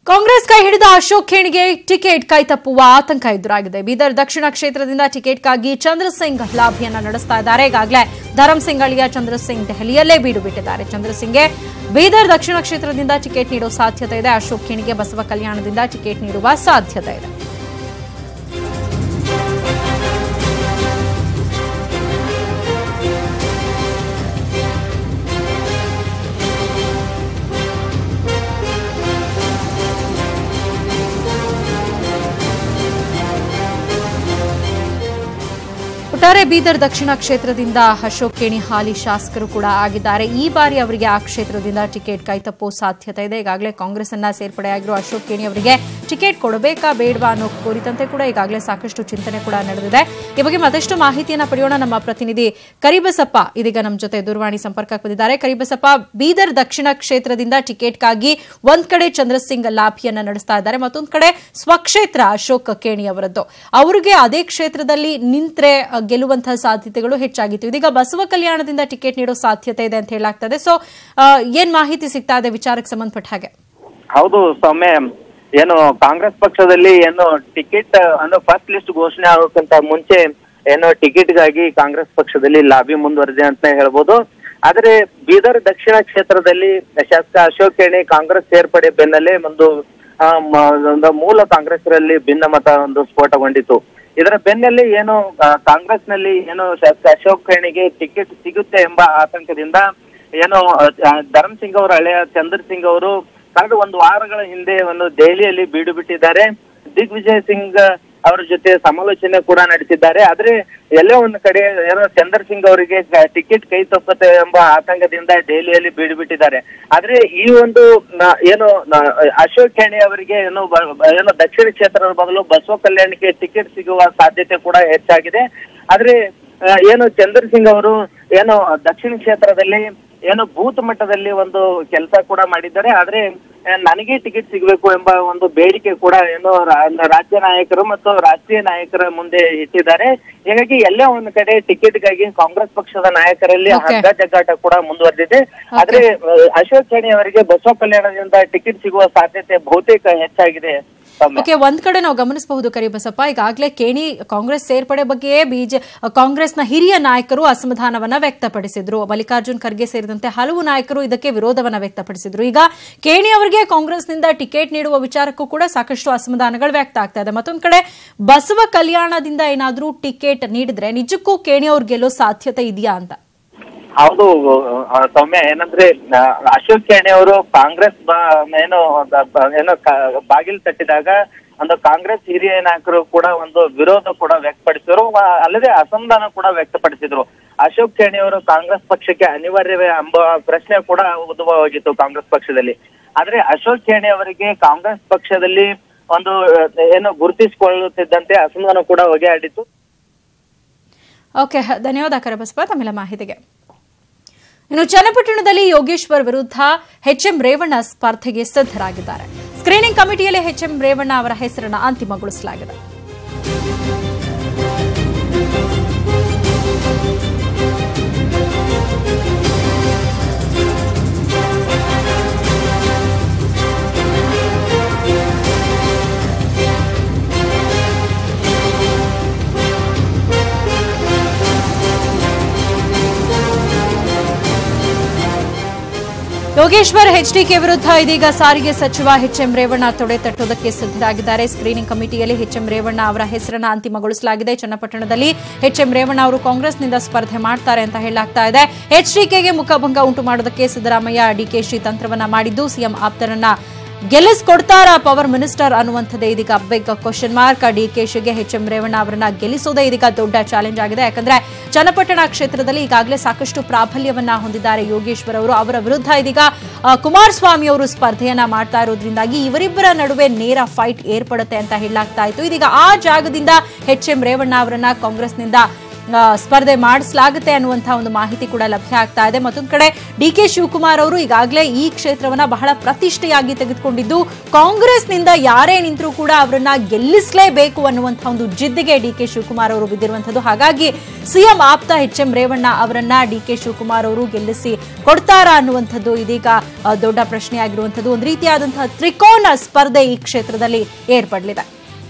ಕಾಂಗ್ರೆಸ್ ಕೈ ಹಿಡಿದ ಅಶೋಕ್ ಖೇಣಿಗೆ ಟಿಕೆಟ್ ಕೈತಪ್ಪುವ ಆತಂಕ ಎದುರಾಗಿದೆ ಬೀದರ್ ದಕ್ಷಿಣ ಕ್ಷೇತ್ರದಿಂದ ಟಿಕೆಟ್ಗಾಗಿ ಚಂದ್ರಸಿಂಗ್ ಲಾಭಿಯನ್ನ ನಡೆಸ್ತಾ ಇದ್ದಾರೆ ಈಗಾಗಲೇ ಧರಂ ಸಿಂಗ್ ಅಳಿಯ ಚಂದ್ರಸಿಂಗ್ ದೆಹಲಿಯಲ್ಲೇ ಬೀಡು ಬಿಟ್ಟಿದ್ದಾರೆ ಚಂದ್ರಸಿಂಗ್ಗೆ ಬೀದರ್ ದಕ್ಷಿಣ ಕ್ಷೇತ್ರದಿಂದ ಟಿಕೆಟ್ ನೀಡುವ ಸಾಧ್ಯತೆ ಇದೆ ಅಶೋಕ್ ಖೇಣಿಗೆ ಬಸವ ಕಲ್ಯಾಣದಿಂದ ಟಿಕೆಟ್ ನೀಡುವ ಸಾಧ್ಯತೆ ಇದೆ ಒಟ್ಟಾರೆ ಬೀದರ್ ದಕ್ಷಿಣ ಕ್ಷೇತ್ರದಿಂದ ಅಶೋಕ್ ಕೇಣಿ ಹಾಲಿ ಶಾಸಕರು ಕೂಡ ಆಗಿದ್ದಾರೆ ಈ ಬಾರಿ ಅವರಿಗೆ ಆ ಕ್ಷೇತ್ರದಿಂದ ಟಿಕೆಟ್ ಕೈತಪ್ಪೋ ಸಾಧ್ಯತೆ ಇದೆ ಈಗಾಗಲೇ ಕಾಂಗ್ರೆಸ್ ಅನ್ನ ಸೇರ್ಪಡೆಯಾಗಿರುವ ಅಶೋಕ್ ಕೇಣಿ ಅವರಿಗೆ ಟಿಕೆಟ್ ಕೊಡಬೇಕಾ ಬೇಡವಾ ಅನ್ನೋ ಕುರಿತಂತೆ ಕೂಡ ಈಗಾಗಲೇ ಸಾಕಷ್ಟು ಚಿಂತನೆ ಕೂಡ ನಡೆದಿದೆ ಈ ಬಗ್ಗೆ ಮತ್ತಷ್ಟು ಮಾಹಿತಿಯನ್ನ ಪಡೆಯೋಣ ನಮ್ಮ ಪ್ರತಿನಿಧಿ ಕರಿಬಸಪ್ಪ ಇದೀಗ ನಮ್ಮ ಜೊತೆ ದೂರವಾಣಿ ಸಂಪರ್ಕಕ್ಕೆ ಬಂದಿದ್ದಾರೆ ಕರಿಬಸಪ್ಪ ಬೀದರ್ ದಕ್ಷಿಣ ಕ್ಷೇತ್ರದಿಂದ ಟಿಕೆಟ್ಗಾಗಿ ಒಂದ್ ಕಡೆ ಚಂದ್ರಸಿಂಗ್ ಲಾಭಿಯನ್ನ ನಡೆಸ್ತಾ ಇದ್ದಾರೆ ಮತ್ತೊಂದ್ ಕಡೆ ಸ್ವಕ್ಷೇತ್ರ ಅಶೋಕ್ ಕೇಣಿ ಅವರದ್ದು ಅವರಿಗೆ ಅದೇ ಕ್ಷೇತ್ರದಲ್ಲಿ ನಿಂತ್ರೆ ಅ, ಗೆಲ್ಲುವಂತಹ ಸಾಧ್ಯತೆಗಳು ಹೆಚ್ಚಾಗಿತ್ತು ಇದೀಗ ಬಸವ ಕಲ್ಯಾಣದಿಂದ ಟಿಕೆಟ್ ನೀಡೋ ಸಾಧ್ಯತೆ ಇದೆ ಅಂತ ಹೇಳಲಾಗ್ತದೆ ಸೊ ಏನ್ ಮಾಹಿತಿ ಸಿಗ್ತಾ ಇದೆ ವಿಚಾರಕ್ಕೆ ಸಂಬಂಧಪಟ್ಟ ಹಾಗೆ ಹೌದು ಸೌಮ್ಯ ಏನು ಕಾಂಗ್ರೆಸ್ ಪಕ್ಷದಲ್ಲಿ ಏನು ಟಿಕೆಟ್ ಅಂದ್ರೆ ಫಸ್ಟ್ ಲಿಸ್ಟ್ ಘೋಷಣೆ ಆಗೋಕ್ಕಿಂತ ಮುಂಚೆ ಏನು ಟಿಕೆಟ್ಗಾಗಿ ಕಾಂಗ್ರೆಸ್ ಪಕ್ಷದಲ್ಲಿ ಲಾಬಿ ಮುಂದುವರೆದಿದೆ ಅಂತ ಹೇಳ್ಬೋದು ಆದ್ರೆ ಬೀದರ್ ದಕ್ಷಿಣ ಕ್ಷೇತ್ರದಲ್ಲಿ ಶಾಸಕ ಅಶೋಕ್ ಎಣಿ ಕಾಂಗ್ರೆಸ್ ಸೇರ್ಪಡೆ ಬೆನ್ನಲ್ಲೇ ಒಂದು ಆ, ಮ- ಒಂದು ಮೂಲ ಕಾಂಗ್ರೆಸ್ರಲ್ಲಿ ಭಿನ್ನಮತ ಒಂದು ಸ್ಫೋಟಗೊಂಡಿತು ಇದರ ಬೆನ್ನಲ್ಲೇ ಏನು ಆ, ಕಾಂಗ್ರೆಸ್ನಲ್ಲಿ ಏನು ಶಾಸಕ ಅಶೋಕ್ ಖೇಣಿಗೆ ಟಿಕೆಟ್ ಸಿಗುತ್ತೆ ಎಂಬ ಆತಂಕದಿಂದ ಏನು ಆ, ಧರ್ಮ್ ಸಿಂಗ್ ಅವರ ಹಳೆಯ ಚಂದ್ರ ಸಿಂಗ್ ಅವರು ಕಳೆದ ಒಂದು ವಾರಗಳ ಹಿಂದೆ ಒಂದು ದೆಹಲಿಯಲ್ಲಿ ಬೀಡು ಬಿಟ್ಟಿದ್ದಾರೆ ದಿಗ್ವಿಜಯ್ ಸಿಂಗ್ ಅವರ ಜೊತೆ ಸಮಾಲೋಚನೆ ಕೂಡ ನಡೆಸಿದ್ದಾರೆ ಆದ್ರೆ ಎಲ್ಲೋ ಒಂದು ಕಡೆ ಏನೋ ಚಂದರ್ ಸಿಂಗ್ ಅವರಿಗೆ ಟಿಕೆಟ್ ಕೈ ತಪ್ಪುತ್ತೆ ಎಂಬ ಆತಂಕದಿಂದ ದೆಹಲಿಯಲ್ಲಿ ಬೀಡು ಬಿಟ್ಟಿದ್ದಾರೆ ಆದ್ರೆ ಈ ಒಂದು ನ- ಏನು ನ- ಅಶೋಕ್ ಖೇಣಿ ಅವರಿಗೆ ಏನು ಬ- ಬ- ಏನು ದಕ್ಷಿಣ ಕ್ಷೇತ್ರದ ಬದಲು ಬಸವ ಕಲ್ಯಾಣಕ್ಕೆ ಟಿಕೆಟ್ ಸಿಗುವ ಸಾಧ್ಯತೆ ಕೂಡ ಹೆಚ್ಚಾಗಿದೆ ಆದ್ರೆ ಆ, ಏನು ಚಂದರ್ ಸಿಂಗ್ ಅವರು ಏನು ದಕ್ಷಿಣ ಕ್ಷೇತ್ರದಲ್ಲಿ ಏನು ಬೂತ್ ಮಟ್ಟದಲ್ಲಿ ಒಂದು ಕೆಲಸ ಕೂಡ ಮಾಡಿದ್ದಾರೆ ಆದ್ರೆ ಆ, ನನಗೆ ಟಿಕೆಟ್ ಸಿಗಬೇಕು ಎಂಬ ಒಂದು ಬೇಡಿಕೆ ಕೂಡ ಏನು ರಾ- ರಾಜ್ಯ ನಾಯಕರು ಮತ್ತು ರಾಷ್ಟ್ರೀಯ ನಾಯಕರ ಮುಂದೆ ಇಟ್ಟಿದ್ದಾರೆ ಹೀಗಾಗಿ ಎಲ್ಲೇ ಒಂದು ಕಡೆ ಟಿಕೆಟ್ಗಾಗಿ ಕಾಂಗ್ರೆಸ್ ಪಕ್ಷದ ನಾಯಕರಲ್ಲಿ Okay. ಹಗ್ಗ ಜಗ್ಗಾಟ ಕೂಡ ಮುಂದುವರೆದಿದೆ ಆದ್ರೆ ಆ, ಅಶೋಕ್ ಖೇಣಿ ಅವರಿಗೆ ಬಸವ ಕಲ್ಯಾಣದಿಂದ ಟಿಕೆಟ್ ಸಿಗುವ ಸಾಧ್ಯತೆ ಬಹುತೇಕ ಹೆಚ್ಚಾಗಿದೆ ಸೌಮ್ಯ. ಓಕೆ ಒಂದ್ ಕಡೆ ನಾವು ಗಮನಿಸಬಹುದು ಕರಿಬಸಪ್ಪ ಈಗಾಗಲೇ ಕೇಣಿ ಕಾಂಗ್ರೆಸ್ ಸೇರ್ಪಡೆ ಬಗ್ಗೆಯೇ ಬಿಜೆ ಕಾಂಗ್ರೆಸ್ನ ಹಿರಿಯ ನಾಯಕರು ಅಸಮಾಧಾನವನ್ನ ವ್ಯಕ್ತಪಡಿಸಿದ್ರು ಮಲ್ಲಿಕಾರ್ಜುನ್ ಖರ್ಗೆ ಸೇರಿದಂತೆ ಹಲವು ನಾಯಕರು ಇದಕ್ಕೆ ವಿರೋಧವನ್ನ ವ್ಯಕ್ತಪಡಿಸಿದ್ರು ಈಗ ಕೇಣಿ ಅವರಿಗೆ ಕಾಂಗ್ರೆಸ್ನಿಂದ ಟಿಕೆಟ್ ನೀಡುವ ವಿಚಾರಕ್ಕೂ ಕೂಡ ಸಾಕಷ್ಟು ಅಸಮಾಧಾನಗಳು ವ್ಯಕ್ತ ಆಗ್ತಾ ಇದೆ ಮತ್ತೊಂದ್ ಕಡೆ ಬಸವ ಕಲ್ಯಾಣದಿಂದ ಏನಾದ್ರೂ ಟಿಕೆಟ್ ನೀಡಿದ್ರೆ ನಿಜಕ್ಕೂ ಕೇಣಿ ಅವ್ರು ಗೆಲ್ಲೋ ಸಾಧ್ಯತೆ ಇದೆಯಾ ಅಂತ ಹೌದು ಆ, ಸೌಮ್ಯ ಏನಂದ್ರೆ ಆ, ಅಶೋಕ್ ಖೇಣಿ ಅವರು ಕಾಂಗ್ರೆಸ್ ಬ- ಏನು ಬ- ಬ- ಏನು ಕ- ಬಾಗಿಲು ತಟ್ಟಿದಾಗ ಒಂದು ಕಾಂಗ್ರೆಸ್ ಹಿರಿಯ ನಾಯಕರು ಕೂಡ ಒಂದು ವಿರೋಧ ಕೂಡ ವ್ಯಕ್ತಪಡಿಸಿದ್ರು ವ- ಅಲ್ಲದೆ ಅಸಮಾಧಾನ ಕೂಡ ವ್ಯಕ್ತಪಡಿಸಿದ್ರು ಅಶೋಕ್ ಖೇಣಿ ಅವರು ಕಾಂಗ್ರೆಸ್ ಪಕ್ಷಕ್ಕೆ ಅನಿವಾರ್ಯವೇ ಎಂಬ ಪ್ರಶ್ನೆ ಕೂಡ ಉದ್ಭವವಾಗಿತ್ತು ಕಾಂಗ್ರೆಸ್ ಪಕ್ಷದಲ್ಲಿ ಆದ್ರೆ ಅಶೋಕ್ ಖೇಣಿ ಅವರಿಗೆ ಕಾಂಗ್ರೆಸ್ ಪಕ್ಷದಲ್ಲಿ ಒಂದು ಆ, ಏನು ಗುರುತಿಸಿಕೊಳ್ಳುತ್ತಿದ್ದಂತೆ ಅಸಮಾಧಾನ ಕೂಡ ಹೊಗೆ ಆಡಿತ್ತು ಓಕೆ ಧನ್ಯವಾದ ಕರಬಸಪ್ಪ ತಮ್ಮೆಲ್ಲ ಮಾಹಿತಿಗೆ ಇನ್ನು ಚನ್ನಪಟ್ಟಣದಲ್ಲಿ ಯೋಗೇಶ್ವರ್ ವಿರುದ್ಧ ಎಚ್ಎಂ ರೇವಣ್ಣ ಸ್ಪರ್ಧೆಗೆ ಸಿದ್ಧರಾಗಿದ್ದಾರೆ ಸ್ಕ್ರೀನಿಂಗ್ ಕಮಿಟಿಯಲ್ಲಿ ಎಚ್ಎಂ ರೇವಣ್ಣ ಅವರ ಹೆಸರನ್ನು ಅಂತಿಮಗೊಳಿಸಲಾಗಿದೆ ಯೋಗೇಶ್ವರ್ ಎಚ್ಡಿಕೆ ವಿರುದ್ಧ ಇದೀಗ ಸಾರಿಗೆ ಸಚಿವ ಎಚ್ಎಂ ರೇವಣ್ಣ ತೊಡೆ ತಟ್ಟುವುದಕ್ಕೆ ಸಿದ್ಧರಾಗಿದ್ದಾರೆ ಸ್ಕ್ರೀನಿಂಗ್ ಕಮಿಟಿಯಲ್ಲಿ ಎಚ್ಎಂ ರೇವಣ್ಣ ಅವರ ಹೆಸರನ್ನು ಅಂತಿಮಗೊಳಿಸಲಾಗಿದೆ ಚನ್ನಪಟ್ಟಣದಲ್ಲಿ ಎಚ್ಎಂ ರೇವಣ್ಣ ಅವರು ಕಾಂಗ್ರೆಸ್ನಿಂದ ಸ್ಪರ್ಧೆ ಮಾಡ್ತಾರೆ ಅಂತ ಹೇಳಲಾಗ್ತಾ ಇದೆ ಎಚ್ಡಿಕೆಗೆ ಮುಖಭಂಗ ಉಂಟು ಮಾಡೋದಕ್ಕೆ ಸಿದ್ದರಾಮಯ್ಯ ಡಿಕೆಶಿ ತಂತ್ರವನ್ನ ಮಾಡಿದ್ದು ಸಿಎಂ ಆಪ್ತರನ್ನ ಗೆಲ್ಲಿಸ್ಕೊಡ್ತಾರ ಪವರ್ ಮಿನಿಸ್ಟರ್ ಅನ್ನುವಂಥದ್ದೇ ಇದೀಗ ಬಿಗ್ ಕ್ವಶನ್ ಮಾರ್ಕ್ ಡಿಕೆಶಿಗೆ ಎಚ್ ಎಂ ರೇವಣ್ಣ ಅವರನ್ನ ಗೆಲ್ಲಿಸೋದೇ ಇದೀಗ ದೊಡ್ಡ ಚಾಲೆಂಜ್ ಆಗಿದೆ ಯಾಕಂದ್ರೆ ಚನ್ನಪಟ್ಟಣ ಕ್ಷೇತ್ರದಲ್ಲಿ ಈಗಾಗಲೇ ಸಾಕಷ್ಟು ಪ್ರಾಬಲ್ಯವನ್ನ ಹೊಂದಿದ್ದಾರೆ ಯೋಗೇಶ್ವರ್ ಅವರು ಅವರ ವಿರುದ್ಧ ಇದೀಗ ಆ, ಕುಮಾರಸ್ವಾಮಿ ಅವರು ಸ್ಪರ್ಧೆಯನ್ನ ಮಾಡ್ತಾ ಇರೋದ್ರಿಂದಾಗಿ ಇವರಿಬ್ಬರ ನಡುವೆ ನೇರ ಫೈಟ್ ಏರ್ಪಡುತ್ತೆ ಅಂತ ಹೇಳಲಾಗ್ತಾ ಇತ್ತು ಇದೀಗ ಆ ಜಾಗದಿಂದ ಎಚ್ ಎಂ ರೇವಣ್ಣ ಅವರನ್ನ ಕಾಂಗ್ರೆಸ್ನಿಂದ ಆ, ಸ್ಪರ್ಧೆ ಮಾಡಿಸಲಾಗುತ್ತೆ ಅನ್ನುವಂತಹ ಒಂದು ಮಾಹಿತಿ ಕೂಡ ಲಭ್ಯ ಆಗ್ತಾ ಇದೆ ಮತ್ತೊಂದು ಕಡೆ ಡಿ ಕೆ ಶಿವಕುಮಾರ್ ಅವರು ಈಗಾಗಲೇ ಈ ಕ್ಷೇತ್ರವನ್ನ ಬಹಳ ಪ್ರತಿಷ್ಠೆಯಾಗಿ ತೆಗೆದುಕೊಂಡಿದ್ದು ಕಾಂಗ್ರೆಸ್ನಿಂದ ಯಾರೇ ನಿಂತರೂ ಕೂಡ ಅವರನ್ನ ಗೆಲ್ಲಿಸಲೇಬೇಕು ಅನ್ನುವಂತಹ ಒಂದು ಜಿದ್ದಿಗೆ ಡಿ ಕೆ ಶಿವಕುಮಾರ್ ಅವರು ಬಿದ್ದಿರುವಂತದ್ದು ಹಾಗಾಗಿ ಸಿಎಂ ಆಪ್ತ ಎಚ್ ಎಂ ರೇವಣ್ಣ ಅವರನ್ನ ಡಿ ಕೆ ಶಿವಕುಮಾರ್ ಅವರು ಗೆಲ್ಲಿಸಿ ಕೊಡ್ತಾರಾ ಅನ್ನುವಂಥದ್ದು ಇದೀಗ ಆ, ದೊಡ್ಡ ಪ್ರಶ್ನೆಯಾಗಿರುವಂಥದ್ದು ಒಂದು ರೀತಿಯಾದಂತಹ ತ್ರಿಕೋನ ಸ್ಪರ್ಧೆ ಈ ಕ್ಷೇತ್ರದಲ್ಲಿ ಏರ್ಪಡಲಿದೆ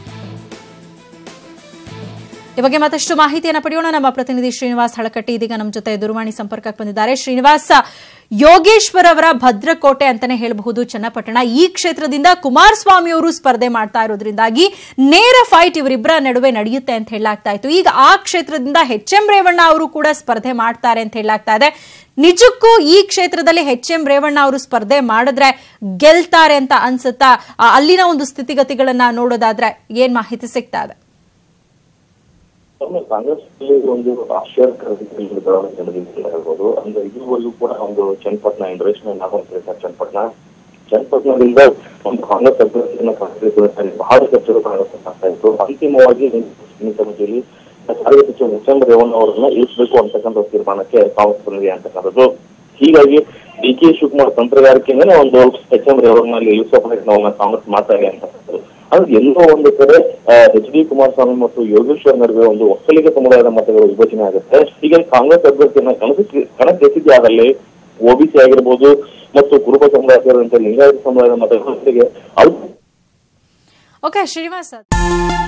ಈ ಬಗ್ಗೆ ಮತ್ತಷ್ಟು ಮಾಹಿತಿಯನ್ನು ಪಡೆಯೋಣ ನಮ್ಮ ಪ್ರತಿನಿಧಿ ಶ್ರೀನಿವಾಸ್ ಹಳಕಟ್ಟಿ ಇದೀಗ ನಮ್ಮ ಜೊತೆ ದೂರವಾಣಿ ಸಂಪರ್ಕಕ್ಕೆ ಬಂದಿದ್ದಾರೆ ಶ್ರೀನಿವಾಸ್ ಯೋಗೇಶ್ವರ್ ಅವರ ಭದ್ರಕೋಟೆ ಅಂತಾನೆ ಹೇಳಬಹುದು ಚನ್ನಪಟ್ಟಣ ಈ ಕ್ಷೇತ್ರದಿಂದ ಕುಮಾರಸ್ವಾಮಿ ಅವರು ಸ್ಪರ್ಧೆ ಮಾಡ್ತಾ ಇರೋದ್ರಿಂದಾಗಿ ನೇರ ಫೈಟ್ ಇವರಿಬ್ಬರ ನಡುವೆ ನಡೆಯುತ್ತೆ ಅಂತ ಹೇಳಲಾಗ್ತಾ ಇತ್ತು ಈಗ ಆ ಕ್ಷೇತ್ರದಿಂದ ಎಚ್ ಎಂ ರೇವಣ್ಣ ಅವರು ಕೂಡ ಸ್ಪರ್ಧೆ ಮಾಡ್ತಾರೆ ಅಂತ ಹೇಳಲಾಗ್ತಾ ಇದೆ ನಿಜಕ್ಕೂ ಈ ಕ್ಷೇತ್ರದಲ್ಲಿ ಎಚ್ ಎಂ ರೇವಣ್ಣ ಅವರು ಸ್ಪರ್ಧೆ ಮಾಡಿದ್ರೆ ಗೆಲ್ತಾರೆ ಅಂತ ಅನ್ಸುತ್ತಾ ಆ, ಅಲ್ಲಿನ ಒಂದು ಸ್ಥಿತಿಗತಿಗಳನ್ನ ನೋಡೋದಾದ್ರೆ ಏನ್ ಮಾಹಿತಿ ಸಿಗ್ತಾ ಇದೆ ಒಮ್ಮೆ ಕಾಂಗ್ರೆಸ್ ಒಂದು ಆಶ್ಚರ್ಯಕರ ರೀತಿಯಲ್ಲಿ ಬೆಳವಣಿಗೆ ನಡೆದಿದೆ ಅಂತ ಹೇಳ್ಬೋದು ಅಂದ್ರೆ ಇದುವರೆಗೂ ಕೂಡ ಒಂದು ಚನ್ನಪಟ್ಟಣ ಇಂಡಸ್ಟ್ರಿಯಲ್ ಆಗುವಂತ ಸರ್ ಚನ್ನಪಟ್ಟಣ ಚನ್ನಪಟ್ಟಣದಿಂದ ಒಂದು ಕಾಂಗ್ರೆಸ್ ಅಭ್ಯರ್ಥಿಯನ್ನ ಕರೆಸಿಕೊಳ್ಳುತ್ತಾರೆ ಬಹಳ ಚರ್ಚೆಗಳು ಕಾಣಿಸ್ತಾ ಇತ್ತು ಅಂತಿಮವಾಗಿ ಈ ಸಮಿತಿಯಲ್ಲಿ ಸಾರಿಗೆ ಸಚಿವ ಎಚ್ ಎಂ ರೇವಣ್ಣ ಅವರನ್ನ ಇಳಿಸಬೇಕು ಅಂತಕ್ಕಂಥ ತೀರ್ಮಾನಕ್ಕೆ ಕಾಂಗ್ರೆಸ್ ಬಂದಿದೆ ಅಂತಕ್ಕಂಥದ್ದು ಹೀಗಾಗಿ ಡಿ ಕೆ ಶಿವಕುಮಾರ್ ತಂತ್ರಗಾರಿಕೆಯಿಂದನೇ ಒಂದು ಎಚ್ ಎಂ ರೇವಣ್ಣಲ್ಲಿ ಇಳಿಸುವ ಪ್ರಯತ್ನವನ್ನ ಕಾಂಗ್ರೆಸ್ ಮಾಡ್ತಾ ಇದೆ ಅಂತಕ್ಕಂಥದ್ದು ಆದ್ರೆ ಎಲ್ಲೋ ಒಂದು ಕಡೆ ಎಚ್ ಡಿ ಕುಮಾರಸ್ವಾಮಿ ಮತ್ತು ಯೋಗೇಶ್ವರ್ ನಡುವೆ ಒಂದು ಒಕ್ಕಲಿಗ ಸಮುದಾಯದ ಮತಗಳು ವಿಭಜನೆ ಆಗುತ್ತೆ ಹೀಗಾಗಿ ಕಾಂಗ್ರೆಸ್ ಅಭ್ಯರ್ಥಿಯನ್ನ ಕಣಕ್ಕಿಸಿ ಕಣಕ್ಕೆಸಿದ್ದೆ ಆಗಲಿ ಒಬಿಸಿ ಆಗಿರ್ಬೋದು ಮತ್ತು ಕುರುಬ ಸಮುದಾಯ ಸೇರಿದಂತೆ ಲಿಂಗಾಯತ ಸಮುದಾಯದ ಮತಗಳ ಜೊತೆಗೆ ಅದು ಓಕೆ ಶ್ರೀನಿವಾಸ್